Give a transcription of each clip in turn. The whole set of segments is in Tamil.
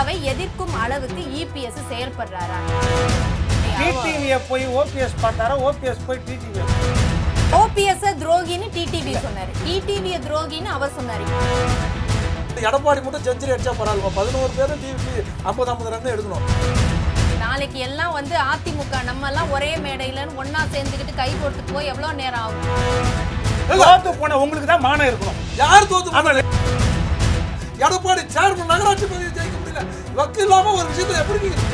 பாஜகவை எதிர்க்கும் அளவுக்கு இபிஎஸ் செயல்படுறாரா டிடிவியை போய் ஓபிஎஸ் பார்த்தாரா ஓபிஎஸ் போய் டிடிவி ஓபிஎஸ் துரோகின்னு டிடிவி சொன்னாரு டிடிவி துரோகின்னு அவர் சொன்னாரு எடப்பாடி மட்டும் செஞ்சுரி அடிச்சா பரவாயில்ல பதினோரு பேரும் டிவி ஐம்பது ஐம்பது ரன் எடுக்கணும் நாளைக்கு எல்லாம் வந்து அதிமுக நம்ம எல்லாம் ஒரே மேடையிலன்னு ஒண்ணா சேர்ந்துக்கிட்டு கை கோர்த்துட்டு போய் எவ்வளவு நேரம் ஆகும் தோத்து போன உங்களுக்கு தான் மானம் இருக்கணும் யார் தோத்து போனாங்க எடப்பாடி சேர்மன் நகராட்சி பதவி ஜெயிக்க முடியல வக்கு இல்லாம ஒரு விஷயத்தை எப்படி நீங்க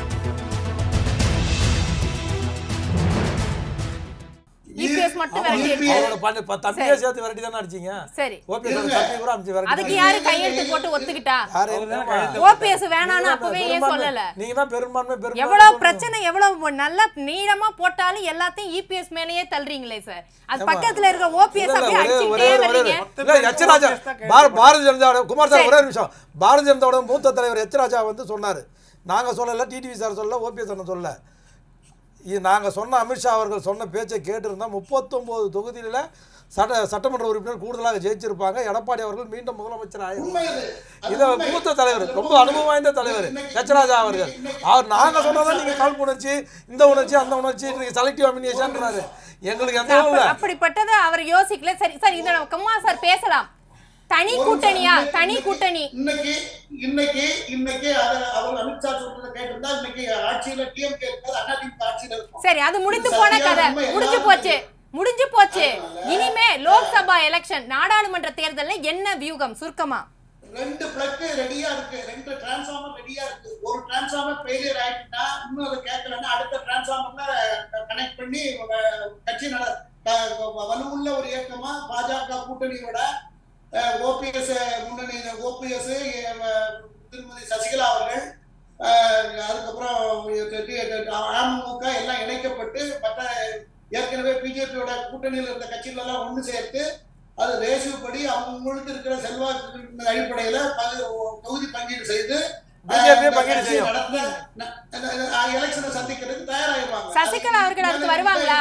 இபிஎஸ் மட்டும் விரட்டி அடிச்சாரு அவரோட பண்ண ப- தம்பியே சேர்த்து விரட்டி தானே அடிச்சீங்க சரி ஓபிஎஸ் தம்பி கூட அடிச்சு விரட்டி அதுக்கு யாரு கையெழுத்து போட்டு ஒத்துக்கிட்டா யாரு ஓபிஎஸ் வேணாம்னு அப்பவே ஏன் சொல்லல நீங்க தான் பெரும்பான்மை பெரும்பான்மை எவ்வளவு பிரச்சனை எவ்வளவு நல்லா நீளமா போட்டாலும் எல்லாத்தையும் இபிஎஸ் மேலேயே தள்ளுறீங்களே சார் அது பக்கத்துல இருக்க ஓபிஎஸ் இல்ல, அப்படியே ஒரே- ஒரே- அடிச்சுட்டே ஒரே- வர்றீங்க இல்ல, எச் ராஜா பார- பாரதிய ஜனதா குமார் சார் ஒரே நிமிஷம் பாரதிய ஜனதாவோட மூத்த தலைவர் எச் ராஜா வந்து சொன்னாரு நாங்க சொல்லல டிடிவி சார் சொல்லல ஓபிஎஸ் அண்ணன் சொல்லல இது நாங்க சொன்ன அமித்ஷா அவர்கள் சொன்ன பேச்சை கேட்டிருந்தா முப்பத்தொன்பது தொகுதியில சட்ட சட்டமன்ற உறுப்பினர் கூடுதலாக ஜெயிச்சிருப்பாங்க எடப்பாடி அவர்கள் மீண்டும் முதலமைச்சர் ஆயிருப்பாங்க இதை மூத்த தலைவர் ரொம்ப அனுபவம் வாய்ந்த தலைவர் எச் ராஜா அவர்கள் அவர் நாங்க சொன்னதான் நீங்க கால் உணர்ச்சி இந்த உணர்ச்சி அந்த உணர்ச்சி நீங்க செலக்டிவ் அமினியேஷன்றாரு எங்களுக்கு எந்த அப்ப- இல்லை அப்படிப்பட்டதை அவர் யோசிக்கல சரி சார் இதை நம்ம குமார் சார் பேசலாம் தனி கூட்டணியா தனி கூட்டணி இன்னைக்கு இன்னைக்கு இன்னைக்கு அத அவர் அமித்ஷா சொல்றதை கேட்டிருந்தா இன்னைக்கு ஆட்சியில டிஎம்கே இருக்காது அதிமுக ஆட்சியில இருக்கும் சரி அது முடிந்து போன கதை முடிஞ்சு போச்சு முடிஞ்சு போச்சு இனிமே லோக்சபா எலெக்ஷன் நாடாளுமன்ற தேர்தல்ல என்ன வியூகம் சுருக்கமா ரெண்டு பிளக் ரெடியா இருக்கு ரெண்டு டிரான்ஸ்ஃபார்மர் ரெடியா இருக்கு ஒரு டிரான்ஸ்ஃபார்மர் ஃபெயிலியர் ஆயிட்டுனா இன்னும் அதை கேட்கலன்னா அடுத்த டிரான்ஸ்ஃபார்மர்ல கனெக்ட் பண்ணி அஹ், கட்சி நட க- வலுவுள்ள ஒரு இயக்கமா பாஜக கூட்டணியோட ஓபிஎஸ் முன்னணி ஓபிஎஸ் திருமதி சசிகலா அவர்கள் அஹ், அதுக்கப்புறம் அமமுக எல்லாம் இணைக்கப்பட்டு மற்ற ஏற்கனவே பிஜேபியோட கூட்டணியில் இருந்த கட்சிகள் எல்லாம் ஒன்று சேர்த்து அது ரேஷியோ படி அவங்களுக்கு இருக்கிற செல்வாக்கு அடிப்படையில பகு- தொகுதி பங்கீடு செய்து BJP யே பங்கீடு செய்யும். எலெக்ஷனை சந்திக்கிறதுக்கு தயாராகிருவாங்க சசிகலா அவர்கள் அதுக்கு வருவாங்களா?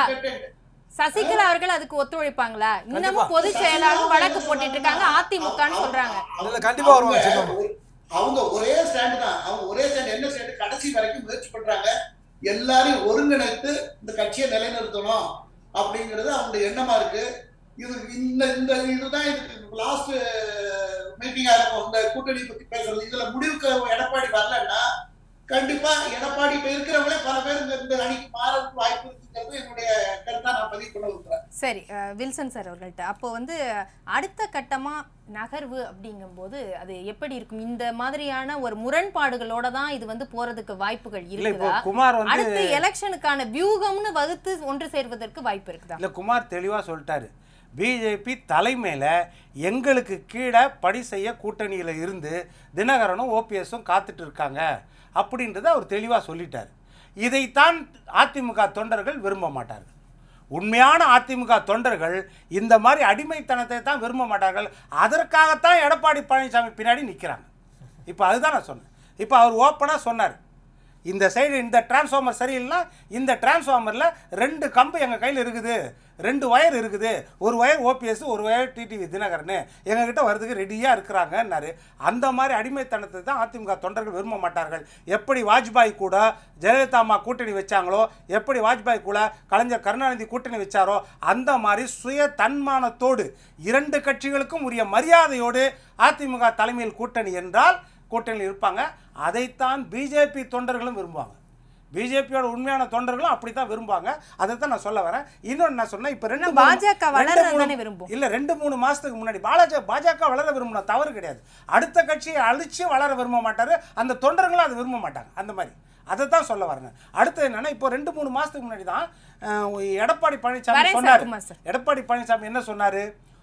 சசிகலா அவர்கள் அதுக்கு ஒத்துழைப்பாங்களா இன்னமும் பொதுச் செயலாளர் வழக்கு போட்டுட்டு இருக்காங்க அதிமுகன்னு சொல்றாங்க இல்ல கண்டிப்பா வருவாங்க சின்னம்மா அவங்க அவங்க ஒரே ஸ்டாண்ட் தான் அவங்க ஒரே ஸ்டாண்ட் என்ன ஸ்டாண்ட் கடைசி வரைக்கும் முயற்சி பண்றாங்க எல்லாரையும் ஒருங்கிணைத்து இந்த கட்சியை நிலைநிறுத்தணும் அப்படிங்கிறது அவங்களுடைய எண்ணமா இருக்கு இது இந்த இந்த இதுதான் இதுக்கு லாஸ்ட் மீட்டிங்கா இருக்கும் இந்த கூட்டணி பத்தி பேசுறது இதுல முடிவுக்கு எடப்பாடி வரலன்னா கண்டிப்பா எடப்பாடி இப்ப இருக்கிறவங்களே பல பேர் இந்த இந்த அணிக்கு மாறதுக்கு வாய்ப்பு இருக்குங்கிறது என்னுடைய கருத்தா நான் பதிவு பண்ண விரும்புறேன் சரி அஹ், வில்சன் சார் அவர்கள்ட்ட அப்போ வந்து அடுத்த கட்டமா நகர்வு அப்படிங்கும்போது அது எப்படி இருக்கும் இந்த மாதிரியான ஒரு முரண்பாடுகளோட தான் இது வந்து போறதுக்கு வாய்ப்புகள் இல்ல இப்போ இருக்குதா குமார் வந்து அடுத்து எலெக்ஷனுக்கான வியூகம்னு வகுத்து ஒன்று சேர்வதற்கு வாய்ப்பு இருக்குதா இல்ல குமார் தெளிவா சொல்லிட்டாரு பிஜேபி தலைமையில எங்களுக்கு கீழே படி செய்ய கூட்டணியில இருந்து தினகரனும் ஓபிஎஸும் காத்துட்டு இருக்காங்க அப்படின்றத அவர் தெளிவா சொல்லிட்டார் இதைத்தான் அதிமுக தொண்டர்கள் விரும்ப மாட்டார்கள் உண்மையான அதிமுக தொண்டர்கள் இந்த மாதிரி அடிமைத்தனத்தை தான் விரும்ப மாட்டார்கள் அதற்காகத்தான் எடப்பாடி பழனிசாமி பின்னாடி நிற்கிறாங்க இப்போ அதுதான் நான் சொன்னேன் இப்போ அவர் ஓப்பனாக சொன்னார் இந்த சைடு இந்த டிரான்ஸ்ஃபார்மர் சரியில்லைனா இந்த டிரான்ஸ்ஃபார்மரில் ரெண்டு கம்பு எங்கள் கையில் இருக்குது ரெண்டு ஒயர் இருக்குது ஒரு ஒயர் ஓபிஎஸ் ஒரு ஒயர் டிடிவி தினகரன் எங்ககிட்ட வரதுக்கு ரெடியாக இருக்கிறாங்கன்னாரு அந்த மாதிரி அடிமைத்தனத்தை தான் அதிமுக தொண்டர்கள் விரும்ப மாட்டார்கள் எப்படி வாஜ்பாய் கூட ஜெயலலிதா அம்மா கூட்டணி வச்சாங்களோ எப்படி வாஜ்பாய் கூட கலைஞர் கருணாநிதி கூட்டணி வச்சாரோ அந்த மாதிரி சுய தன்மானத்தோடு இரண்டு கட்சிகளுக்கும் உரிய மரியாதையோடு அதிமுக தலைமையில் கூட்டணி என்றால் கூட்டணியில் இருப்பாங்க அதைத்தான் பிஜேபி தொண்டர்களும் விரும்புவாங்க பிஜேபியோட உண்மையான தொண்டர்களும் அப்படித்தான் விரும்புவாங்க அதை தான் நான் சொல்ல வரேன் இன்னொன்று நான் சொன்னேன் இப்போ ரெண்டு ஆனா மூணு- பாஜக ரெண்டு வளர்றது மூணு- தானே விரும்பும். இல்ல ரெண்டு மூணு மாசத்துக்கு முன்னாடி பாலாஜி பாஜக வளர விரும்பினா தவறு கிடையாது அடுத்த கட்சியை அழிச்சு வளர விரும்ப மாட்டாரு அந்த தொண்டர்களும் அதை விரும்ப மாட்டாங்க அந்த மாதிரி அதை தான் சொல்ல வரேன் அடுத்து என்னன்னா இப்போ ரெண்டு மூணு மாசத்துக்கு முன்னாடி தான் அஹ், எடப்பாடி பழனிசாமி வரேன் சார், சொன்னார் குமார் சார். எடப்பாடி பழனிசாமி என்ன சொன்னாரு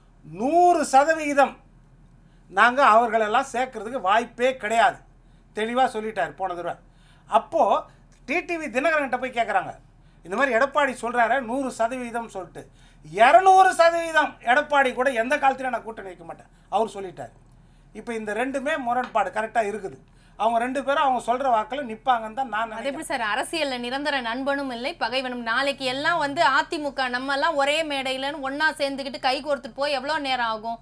நூறு சதவிகிதம் நாங்கள் அவர்களெல்லாம் சேர்க்கறதுக்கு வாய்ப்பே கிடையாது தெளிவாக சொல்லிட்டார் போன தடவை அப்போது டிடிவி தினகரன்கிட்ட போய் கேட்குறாங்க இந்த மாதிரி எடப்பாடி சொல்கிறாரு நூறு சதவீதம் சொல்லிட்டு இரநூறு சதவீதம் எடப்பாடி கூட எந்த காலத்திலும் நான் கூட்டணி வைக்க மாட்டேன் அவர் சொல்லிட்டார் இப்போ இந்த ரெண்டுமே முரண்பாடு கரெக்டாக இருக்குது அவங்க ரெண்டு பேரும் அவங்க சொல்கிற வாக்கில் நிற்பாங்கன்னு தான் நான் அது நினைக்கிறேன் எப்படி சார் அரசியல்ல நிரந்தர நண்பனும் இல்லை பகைவனும் நாளைக்கு எல்லாம் வந்து அதிமுக நம்ம எல்லாம் ஒரே மேடையிலன்னு ஒண்ணா சேர்ந்துக்கிட்டு கை கோர்த்துட்டு போய் எவ்வளவு நேரம் ஆகும்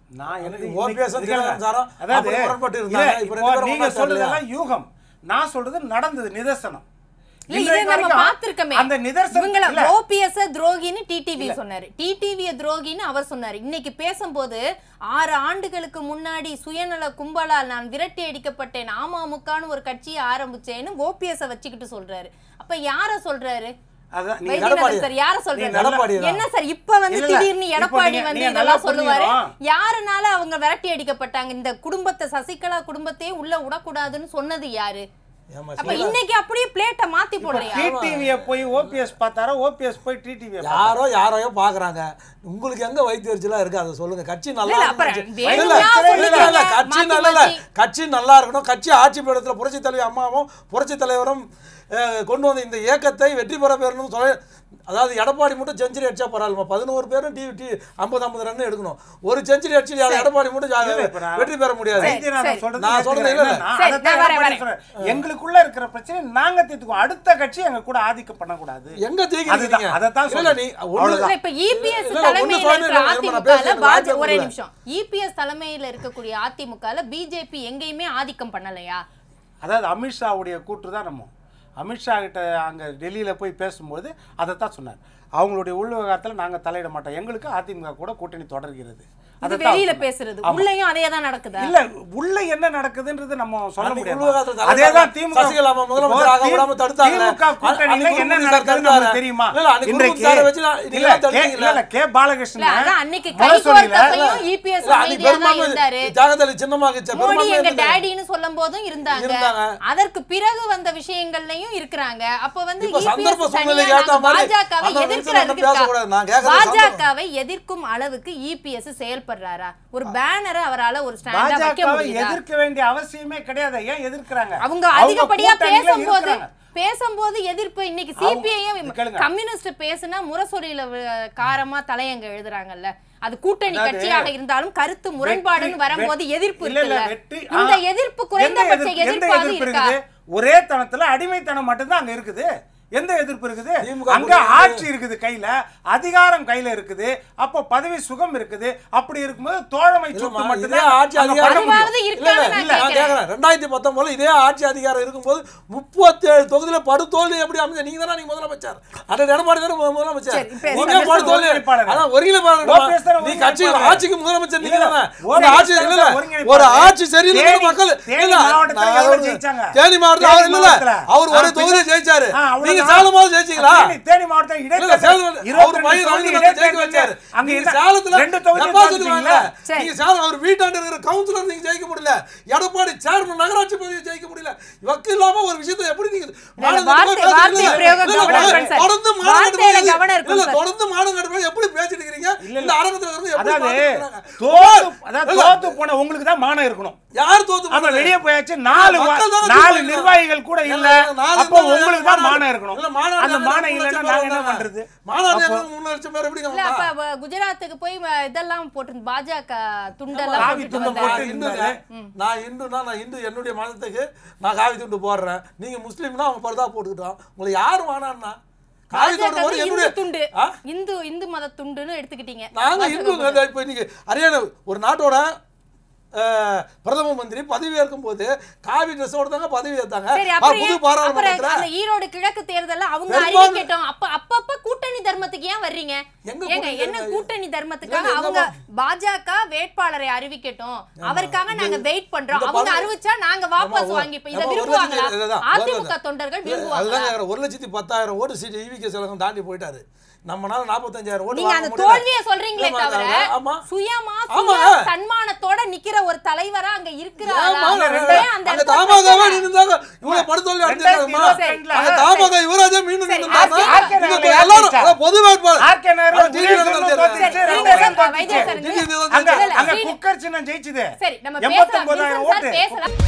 நான் எனக்கு OPS இன்னைக்கு- தினகரன் சாரும் அதாவது அப்படி முரண்பட்டு இல்ல, இருந்தாங்க. இப்ப இப்போ ரெண்டு பேரும் நீங்க ஒண்ணா சொல்றதெல்லாம் யூகம் நான் சொல்றது நடந்தது நிதர்சனம் இல்ல இதை இன்றைக்கு நம்ம வரைக்கும் பார்த்திருக்கோமே அந்த நிதர்சனம் இவங்கள இல்ல. ஓபிஎஸ் துரோகின்னு டிடிவி சொன்னாரு டிடிவி துரோகின்னு அவர் சொன்னாரு இன்னைக்கு பேசும்போது ஆறு ஆண்டுகளுக்கு முன்னாடி சுயநல கும்பலால் நான் விரட்டி அடிக்கப்பட்டேன் அமமுகன்னு ஒரு கட்சியை ஆரம்பிச்சேன்னு ஓபிஎஸ் வச்சுக்கிட்டு சொல்றாரு அப்ப யார சொல்றாரு அதான் நீங்க வைத்தியநாதன் எடப்பாடி. சார் யார நீ சொல்றாரு எடப்பாடி தான். என்ன சார் இப்ப வந்து இல்ல, இல்ல. திடீர்னு இப்போ எடப்பாடி நீங்க- வந்து நீங்க இதெல்லாம் நல்லா சொல்லுவாரு புரிஞ்சுக்கணும். யாருனால அவங்க விரட்டி அடிக்கப்பட்டாங்க இந்த குடும்பத்தை சசிகலா குடும்பத்தையே உள்ள விடக்கூடாதுன்னு சொன்னது யாரு ஏமா அப்ப இன்னைக்கு அப்படியே பிளேட்டை மாத்தி போடுறியா டிடிவியை போய் ஓபிஎஸ் பார்த்தாரா ஓபிஎஸ் போய் டிடிவியை யாரோ யாரையோ பாக்குறாங்க உங்களுக்கு எங்க வைத்தியர்ச்சிலாம் இருக்கு அதை சொல்லுங்க கட்சி நல்லா இல்ல, அப்புறம் இருக்கணும். வேணும்னா இல்ல, இல்ல, சொல்லிக்கோங்க. இல்ல, கட்சி மாத்தி நல்ல இல்ல. மாத்தி. கட்சி நல்லா இருக்கணும் கட்சி ஆட்சி பீடத்துல புரட்சி தலைவி அம்மாவும் புரட்சி தலைவரும் அஹ், கொண்டு வந்த இந்த இயக்கத்தை வெற்றி பெற பெறணும் சொல்ல அதாவது எடப்பாடி மட்டும் செஞ்சுரி அடிச்சா பரவாயில்ல பதினோரு பேரும் டி டி ஐம்பது ஐம்பது ரன் எடுக்கணும் ஒரு செஞ்சுரி அடிச்சு எடப்பாடி மட்டும் ஜா- இல்ல, இப்ப நான் வெற்றி பெற முடியாது வைத்தியநாதன் சரி. சொல்றது நான் சொல்றது ஏத்துக்கிறேன். இல்ல, இல்ல. நான் சரி, அதைத்தான் நான் வரேன், எடப்பாடி வரேன். சொல்றேன். எங்களுக்குள்ள இருக்கிற பிரச்சனை நாங்க தீர்த்துக்குவோம் அடுத்த கட்சி எங்க கூட ஆதிக்கம் பண்ணக்கூடாது எங்க ஜெயிக்கிறீங்க அதுதான், அதைத்தான் இல்ல சொல்றேன். நீ அவ்வளவுதான். ஒண்ணு இல்ல, இப்ப இபிஎஸ் இல்ல, இல்ல, ஒண்ணு தலைமையில சொல்லணும், இருக்கிற இல்ல, நான் அதிமுகல பேசுறேன், பாஜ வாய்ப்பே ஒரே கொடுக்கல. நிமிஷம் இபிஎஸ் தலைமையில இருக்கக்கூடிய அதிமுகல பிஜேபி எங்கேயுமே ஆதிக்கம் பண்ணலையா அதாவது அமித்ஷாவுடைய கூற்று தான் நம்ம அமித்ஷா கிட்ட அங்க டெல்லியில போய் பேசும்போது அதைத்தான் சொன்னார் அவங்களுடைய உள் விவகாரத்துல நாங்க தலையிட மாட்டோம் எங்களுக்கு அதிமுக கூட கூட்டணி தொடர்கிறது இது அதைத்தான் வெளியில சொன்னார். பேசுறது ஆமா. உள்ளேயும் அதே தான் நடக்குதா இல்ல உள்ள என்ன நடக்குதுன்றது நம்ம சொல்ல அன்னைக்கு முடியாது உள்விவகாரத்துல தலைவர் அதேதான் திமுக சசிகலா அம்மா முதலமைச்சர் ஆக இப்போ விடாம தடுத்தாங்களே. திமுக கூட்டணியில அன்னைக்கு என்ன குருமூர்த்தி சார் நடக்குதுன்னு தடுத்தாரு. நமக்கு தெரியுமா இல்ல, அன்னைக்கு இன்றைக்கு குருமூர்த்தி சாரை வச்சு நான் இல்ல, நீங்க கே- தடுத்தீங்களா? இல்ல, இல்ல, கே இல்ல பாலகிருஷ்ணன் அதான் அன்னைக்கு கை முரசொலியில கோர்த்தப்பையும் இபிஎஸ் இல்ல, அன்னைக்கு அமைதியா தான் பெரும்பான்மை இருந்தாரு தியாகதலி சின்னமாகிச்ச மோடி பெரும்பான்மை எங்க இருந்தது. டேடின்னு சொல்லும் போதும் இருந்தாங்க இருந்தாங்க. அதற்கு பிறகு வந்த விஷயங்கள்லயும் இருக்கிறாங்க அப்ப வந்து இப்ப EPS சந்தர்ப்ப தனியா சூழ்நிலைக்கு ஏத்த நாங்க மாதிரி பாஜகவை அந்த எதிர்க்கிற விஷயத்துல அதுக்கு பேசக்கூடாது. நான் இருக்கா? கேக்குறது சந்தர்ப்பம். பாஜகவை எதிர்க்கும் அளவுக்கு இபிஎஸ் செயல்படுறாரா ஒரு பேனரை அவரால ஒரு ஸ்டாண்டா வைக்க பாஜகவை முடியுதா எதிர்க்க வேண்டிய அவசியமே கிடையாது ஏன் எதிர்க்கிறாங்க அவங்க அதிகப்படியா கூட்டணியில பேசும்போது இருக்கிறாங்க. பேசும்போது எதிர்ப்பு இன்னைக்கு அவங்க- சிபிஐயும் கேளுங்க. கம்யூனிஸ்ட் பேசுனா முரசொலியில வி- காரமா தலையங்க எழுதுறாங்கல்ல அது கூட்டணி அதாவது கட்சியாக இருந்தாலும் கருத்து முரண்பாடுன்னு வெற்றி- வரும்போது வெ- எதிர்ப்பு இல்ல, இல்ல, இருக்குல்ல வெற்றி- இந்த ஆ. எதிர்ப்பு எந்த குறைந்தபட்ச எதிர்ப்பு- எந்த எதிர்ப்பாவது எதிர்ப்பு இருக்கா இருக்குது ஒரே தனத்துல அடிமைத்தனம் மட்டும்தான் அங்க இருக்குது எந்த எதிர்ப்பு இருக்குது திமுக அங்க கூட்டணி ஆட்சி இருக்குது கையில அதிகாரம் கையில இருக்குது அப்போ பதவி சுகம் இருக்குது அப்படி இருக்கும்போது தோழமை சொத்து இல்லம்மா, இதே மட்டும்தான் ஆட்சி அங்க அதிகாரம் பண்ண முடியும். அதுவாவது இல்ல, இருக்கான்னு இல்ல, நான் இல்ல, நான் கேட்கிறேன். கேக்குறேன். ரெண்டாயிரத்தி பத்தொன்பதுல இதே ஆட்சி அதிகாரம் இருக்கும்போது முப்பத்தேழு தொகுதியில படுதோல்வி எப்படி அமைஞ்ச நீங்க தானே நீங்க முதலமைச்சர் அந்த எடப்பாடி தானே மு- முதலமைச்சர் சரி, இப்ப நீங்க OPS படுதோல்வி ஒருங்கிணைப்பாளர். அதான் ஒருங்கிணைப்பாளர் OPS தானே நீ கட்சி ஒருங்கிணைப்பாளர். ஆட்சிக்கு முதலமைச்சர் நீங்க இல்ல, தானே ஒரு ஒரு ஆட்சி நிமிஷம் இல்ல இல்ல ஒருங்கிணைப்பாளர். ஒரு ஆட்சி சரியில்லை தேனி- மக்கள் தேனி இல்ல மாவட்டத்துல நான் எவ்வளவு ஒரு- ஜெயிச்சாங்க? தேனி மாவட்டத்துல தேனி அவர் இல்ல மாவட்டத்துல. அவர் ஒரு ஆ, தொகுதி பின்ன- ஜெயிச்சாரு ஆ, அவ்வளவுதான். நீங்க சேலமாவது ஜெயிச்சீங்களா தேனி- தேனி மாவட்டம் இல்ல, இடைத்தேர்தல் சேலம் அவர் இருபத்தி பையன் ரெண்டு ரவீந்திரநாத் தொகுதி ஜெயிக்க வச்சாரு. இடைத்தேர்தல் அங்க நீங்க என்ன? சேலத்துல ரெண்டு தொகுதி டெபாசிட் வாங்கல. சரி. நீங்க சேலம் அவர் வீட்டாண்ட இருக்கிற கவுன்சிலர் நீங்க ஜெயிக்க முடியல எடப்பாடி சேர்மன் நகராட்சி பதவியை ஜெயிக்க முடியல வக்கு இல்லாம ஒரு விஷயத்தை எப்படி நீங்க மானம் வார்த்தை- கட்டுறது வார்த்தை இல்ல, பிரயோகம் இல்ல, கவனம் இருக்கணும் சார். தொடர்ந்து மானம் வார்த்தையில கட்டுறது கவனம் இருக்கணும் இல்ல, சார். தொடர்ந்து மானம் கட்டுறது எப்படி பேசிட்டு இருக்கீங்க இல்ல, இந்த அரங்கத்துல இருந்து எப்படி அதாவது பார்த்துட்டு இருக்காங்க? தோத்து அதாவது இல்ல, தோத்து போன உங்களுக்கு தான் மானம் இருக்கணும் யார் தோத்து ஆமா போனது? வெளியே போயாச்சு நாலு வா- மக்கள் தானே நாலு தீர்ப்பு நிர்வாகிகள் கூட இல்ல இல்ல, நாலு அப்போ இருந்தா உங்களுக்கு தான் மாநாடு- மானம் இருக்கணும் இல்ல, மாநாடு அந்த இருந்தா மானம் மூணு இல்லைன்னா லட்சம் நாங்க பேர் என்ன வந்தாங்க. பண்றது மாநாடு அப்போ- இருந்தா மூணு லட்சம் பேர் எப்படிங்க இல்ல அப்ப வந்தா? வ- குஜராத்துக்கு போய் வ- இதெல்லாம் போட்டு பாஜக துண்டெல்லாம் காவி போட்டுட்டு துண்டை வந்தாரு. போட்டு நான் இந்துங்க. நான் இந்துனா நான் இந்து என்னுடைய மதத்துக்கு நான் காவி துண்டு போடுறேன் நீங்க முஸ்லீம்னா அவங்க பர்தா போட்டுக்கிட்டோம் உங்களை யாரும் வேணான்னா காவி துண்டு பாஜக போடுறது இந்து என்னுடைய துண்டு ஆ? இந்து இந்து மத துண்டுன்னு எடுத்துக்கிட்டீங்க நாங்க பாஜக இந்துங்க இந்த இப்போ இன்னைக்கு ஹரியானா ஒரு நாட்டோட அஹ், பிரதம மந்திரி பதவி ஏற்கும் போது காவி ட்ரெஸ்ஸோட தாங்க பதவி ஏத்தாங்க சரி ஆ, அப்புறம் புது ஏன்- அப்புறம் பாராளுமன்றத்துல அந்த ஈரோடு கிழக்கு தேர்தல்ல அவங்க பெரும்பான்மை- அறிவிக்கட்டும் அப்ப அப்பப்ப கூட்டணி தர்மத்துக்கு ஏன் வர்றீங்க எங்க ஏங்க கூட்டணி என்ன தர்மம்? கூட்டணி தர்மத்துக்காக இல்ல, அவங்க எங்கம்மா? பாஜக வேட்பாளரை அறிவிக்கட்டும் அவருக்காக நாங்க வெயிட் பண்றோம் இந்த அவங்க பதவி- அறிவிச்சா நாங்க வாபஸ் ஆமா, வாங்கிப்போம் இதை ஆமா, ஒரு விரும்புவாங்களா லட்சத்தி- இதுதான், அதிமுக அதுதான். தொண்டர்கள் இல்ல, அதுதான் விரும்புவாங்களா கேக்குறேன். ஒரு லட்சத்தி பத்தாயிரம் ஓட்டு சீட்டு ஈவிகே செலகம் தாண்டி போயிட்டாரு நம்மனால நாற்பத்தஞ்சாயிரம் ஓட்டு நீங்க வாங்க அந்த முடியல. தோல்வியை சொல்றீங்களே இல்லம்மா, தவிர ஆமா சுயமா ஆமா. சுய தன்மானத்தோட நிக்கிற ஒரு தலைவரா அங்க இருக்கிறாரா ஆமா, ஏன் அந்த அங்க இடத்துல தாமகவே பிரச்சனை? நின்னுதாங்க. இவ்வளவு படுதோல்வி அடைஞ்சிருக்காங்கம்மா. ரெண்டாயிரத்தி இருபத்தி அங்க ரெண்டுல தாமக யுவராஜா மீண்டும் சரி, நின்னுட்டாங்க. ஆர்கே இங்க நகர்ல எல்லாரும் யார் அதான் பொது வேட்பாளர் ஆர்கே நகர்ல அது டிவி உதயசூரியன் நகர்ல தோத்துச்சு, சரி, ரெண்டு இருங்க பேரும் சார், தோத்துச்சு. வைத்தியர் சார், டிவி நகர்ல அங்க இல்ல, இல்ல, அங்க சரி. குக்கர் சின்னம் ஜெயிச்சுது சரி நம்ம பேசலாம் எண்பத்தொன்பதாயிரம் வில்சன் சார் ஓட்டு பேசலாம்